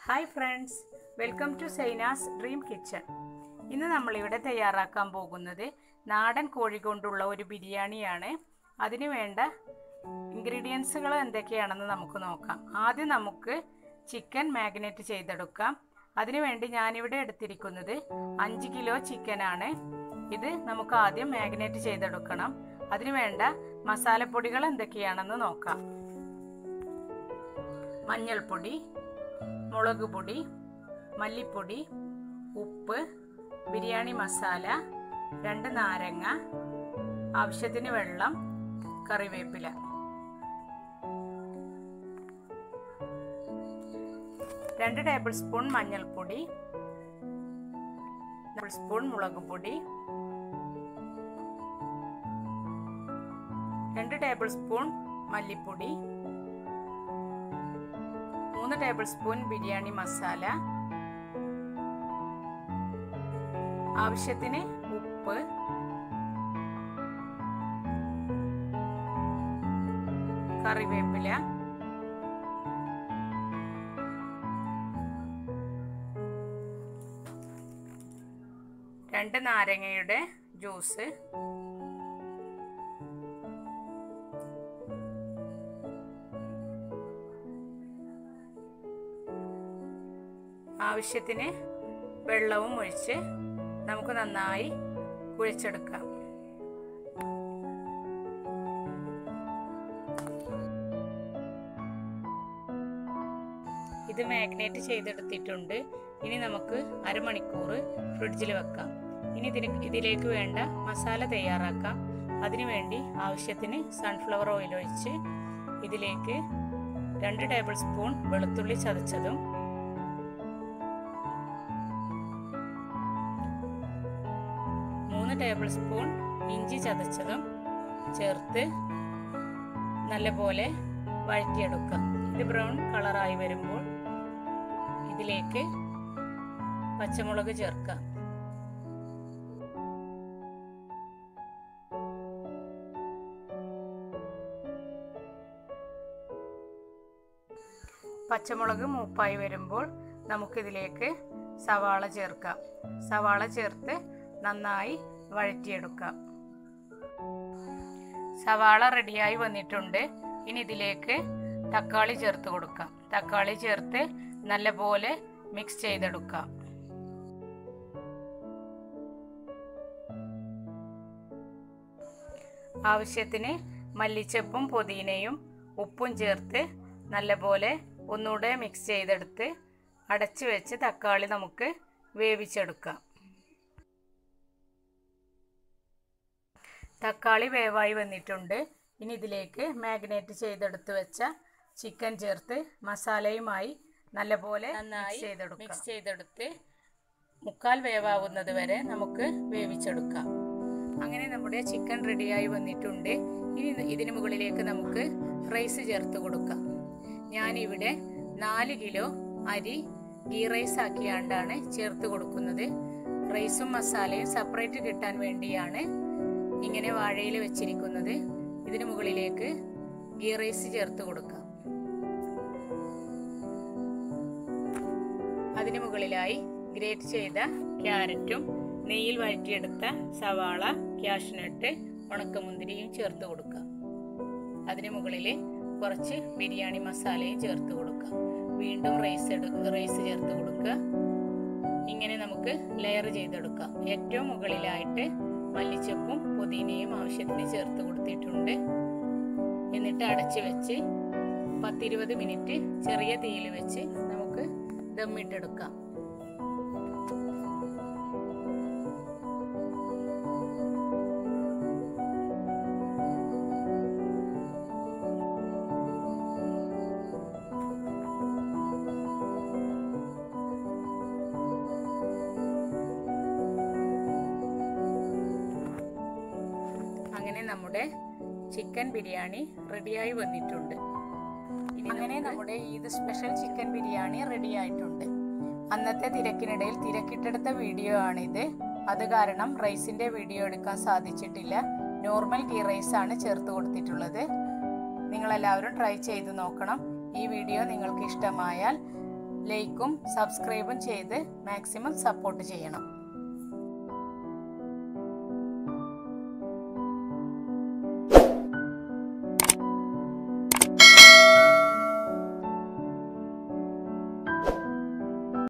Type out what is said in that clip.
hi friends welcome to Saina's dream kitchen ഇന്ന് നമ്മളിവിടെ തയ്യാറാക്കാൻ പോകുന്നത് നാടൻ കോഴി കൊണ്ടുള്ള ഒരു ബിരിയാണിയാണ് അതിന് വേണ്ട ഇൻഗ്രീഡിയൻസുകൾ എന്തൊക്കെയാണെന്ന് നമുക്ക് നോക്കാം ആദ്യം നമുക്ക് ചിക്കൻ മാഗ്നേറ്റ് ചെയ്തെടുക്കാം അതിനുവേണ്ടി ഞാനിവിടെ എടുത്തിരിക്കുന്നത് അഞ്ച് കിലോ ചിക്കനാണ് ഇത് നമുക്ക് ആദ്യം മാഗ്നേറ്റ് ചെയ്തെടുക്കണം അതിന് വേണ്ട മസാലപ്പൊടികൾ എന്തൊക്കെയാണെന്ന് നോക്കാം മഞ്ഞൾപ്പൊടി മുളക് പൊടി മല്ലിപ്പൊടി ഉപ്പ് ബിരിയാണി മസാല രണ്ട് നാരങ്ങ ആവശ്യത്തിന് വെള്ളം കറിവേപ്പില രണ്ട് ടേബിൾ സ്പൂൺ മഞ്ഞൾപ്പൊടി ടേബിൾ സ്പൂൺ മുളക് പൊടി രണ്ട് ടേബിൾ സ്പൂൺ മല്ലിപ്പൊടി മൂന്ന് ടേബിൾ സ്പൂൺ ബിരിയാണി മസാല ആവശ്യത്തിന് ഉപ്പ് കറിവേപ്പില രണ്ട് നാരങ്ങയുടെ ജ്യൂസ് ആവശ്യത്തിന് വെള്ളവും ഒഴിച്ച് നമുക്ക് നന്നായി കുഴിച്ചെടുക്കാം ഇത് മാഗ്നേറ്റ് ചെയ്തെടുത്തിട്ടുണ്ട് ഇനി നമുക്ക് അരമണിക്കൂർ ഫ്രിഡ്ജിൽ വെക്കാം ഇനി ഇതിന് ഇതിലേക്ക് വേണ്ട മസാല തയ്യാറാക്കാം അതിനുവേണ്ടി ആവശ്യത്തിന് സൺഫ്ലവർ ഓയിൽ ഒഴിച്ച് ഇതിലേക്ക് രണ്ട് ടേബിൾ സ്പൂൺ വെളുത്തുള്ളി ചതച്ചതും മൂന്ന് ടേബിൾ സ്പൂൺ ഇഞ്ചി ചതച്ചതും ചേർത്ത് നല്ലപോലെ വഴറ്റിയെടുക്കാം ഇത് ബ്രൗൺ കളറായി വരുമ്പോൾ ഇതിലേക്ക് പച്ചമുളക് ചേർക്കാം പച്ചമുളക് മൂപ്പായി വരുമ്പോൾ നമുക്കിതിലേക്ക് സവാള ചേർക്കാം സവാള ചേർത്ത് നന്നായി വഴറ്റിയെടുക്കാം സവാള റെഡിയായി വന്നിട്ടുണ്ട് ഇനി ഇതിലേക്ക് തക്കാളി ചേർത്ത് കൊടുക്കാം തക്കാളി ചേർത്ത് നല്ലപോലെ മിക്സ് ചെയ്തെടുക്കാം ആവശ്യത്തിന് മല്ലിച്ചപ്പും പുതിനയും ഉപ്പും ചേർത്ത് നല്ലപോലെ ഒന്നുകൂടെ മിക്സ് ചെയ്തെടുത്ത് അടച്ചു വെച്ച് തക്കാളി നമുക്ക് വേവിച്ചെടുക്കാം തക്കാളി വേവായി വന്നിട്ടുണ്ട് ഇനി ഇതിലേക്ക് മാഗ്നേറ്റ് ചെയ്തെടുത്ത് വെച്ച ചിക്കൻ ചേർത്ത് മസാലയുമായി നല്ലപോലെ നന്നായി മിക്സ് ചെയ്തെടുത്ത് മുക്കാൽ വേവാവുന്നത് വരെ നമുക്ക് വേവിച്ചെടുക്കാം അങ്ങനെ നമ്മുടെ ചിക്കൻ റെഡിയായി വന്നിട്ടുണ്ട് ഇനി ഇതിന് മുകളിലേക്ക് നമുക്ക് റൈസ് ചേർത്ത് കൊടുക്കാം ഞാനിവിടെ നാല് കിലോ അരി ഗീ റൈസ് ആക്കിയാണ്ടാണ് ചേർത്ത് കൊടുക്കുന്നത് റൈസും മസാലയും സെപ്പറേറ്റ് കിട്ടാൻ വേണ്ടിയാണ് ഇങ്ങനെ വാഴയിൽ വെച്ചിരിക്കുന്നത് ഇതിന് മുകളിലേക്ക് ഗീ റൈസ് ചേർത്ത് കൊടുക്കാം അതിന് മുകളിലായി ഗ്രേറ്റ് ചെയ്ത ക്യാരറ്റും നെയ്യിൽ വഴറ്റിയെടുത്ത സവാള ക്യാഷ്നട്ട് ഉണക്കമുന്തിരിയും ചേർത്ത് കൊടുക്കാം അതിന് മുകളിൽ കുറച്ച് ബിരിയാണി മസാലയും ചേർത്ത് കൊടുക്കാം വീണ്ടും റൈസ് എടു റൈസ് ചേർത്ത് കൊടുക്കുക ഇങ്ങനെ നമുക്ക് ലെയർ ചെയ്തെടുക്കാം ഏറ്റവും മുകളിലായിട്ട് മല്ലിച്ചപ്പും പുതിനയും ആവശ്യത്തിന് ചേർത്ത് കൊടുത്തിട്ടുണ്ട് എന്നിട്ട് അടച്ചു വെച്ച് പത്തിരുപത് മിനിറ്റ് ചെറിയ തീയിൽ വെച്ച് നമുക്ക് ദമ്മിട്ടെടുക്കാം അങ്ങനെ നമ്മുടെ ചിക്കൻ ബിരിയാണി റെഡിയായി വന്നിട്ടുണ്ട് അങ്ങനെ നമ്മുടെ Eid special chicken biryani ready ആയിട്ടുണ്ട് അന്നത്തെ തിരക്കിനിടയിൽ തിരക്കിട്ടെടുത്ത വീഡിയോ ആണിത് അത് കാരണം റൈസിന്റെ വീഡിയോ എടുക്കാൻ സാധിച്ചിട്ടില്ല നോർമൽ ഗീ റൈസ് ആണ് ചേർത്ത് കൊടുത്തിട്ടുള്ളത് നിങ്ങളെല്ലാവരും ട്രൈ ചെയ്ത് നോക്കണം ഈ വീഡിയോ നിങ്ങൾക്ക് ഇഷ്ടമായാൽ ലൈക്കും സബ്സ്ക്രൈബും ചെയ്ത് മാക്സിമം സപ്പോർട്ട് ചെയ്യണം